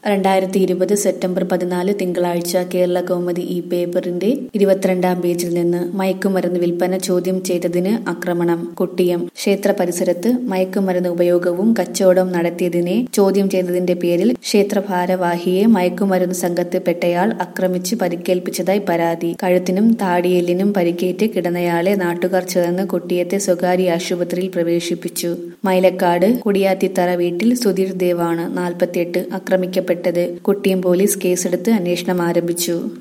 രണ്ടായിരത്തി ഇരുപത് സെപ്റ്റംബർ പതിനാല് തിങ്കളാഴ്ച കേരള കൗമുദി ഈ പേപ്പറിന്റെ ഇരുപത്തിരണ്ടാം പേജിൽ നിന്ന് മയക്കുമരുന്ന് വിൽപ്പന ചോദ്യം ചെയ്തതിന് ആക്രമണം കൊട്ടിയം ക്ഷേത്ര പരിസരത്ത് മയക്കുമരുന്ന് ഉപയോഗവും കച്ചവടവും നടത്തിയതിനെ ചോദ്യം ചെയ്തതിന്റെ പേരിൽ ക്ഷേത്ര ഭാരവാഹിയെ മയക്കുമരുന്ന് സംഘത്തിൽപ്പെട്ടയാൾ ആക്രമിച്ച് പരിക്കേൽപ്പിച്ചതായി പരാതി കഴുത്തിനും താടിയെല്ലിനും പരിക്കേറ്റ് കിടന്നയാളെ നാട്ടുകാർ ചേർന്ന് കൊട്ടിയത്തെ സ്വകാര്യ ആശുപത്രിയിൽ പ്രവേശിപ്പിച്ചു മൈലക്കാട് കുടിയാത്തിത്തറ വീട്ടിൽ സുധീർ ദേവാണ് നാൽപ്പത്തിയെട്ട് ആക്രമിക്കപ്പെട്ടത് കൊട്ടിയം പോലീസ് കേസെടുത്ത് അന്വേഷണം ആരംഭിച്ചു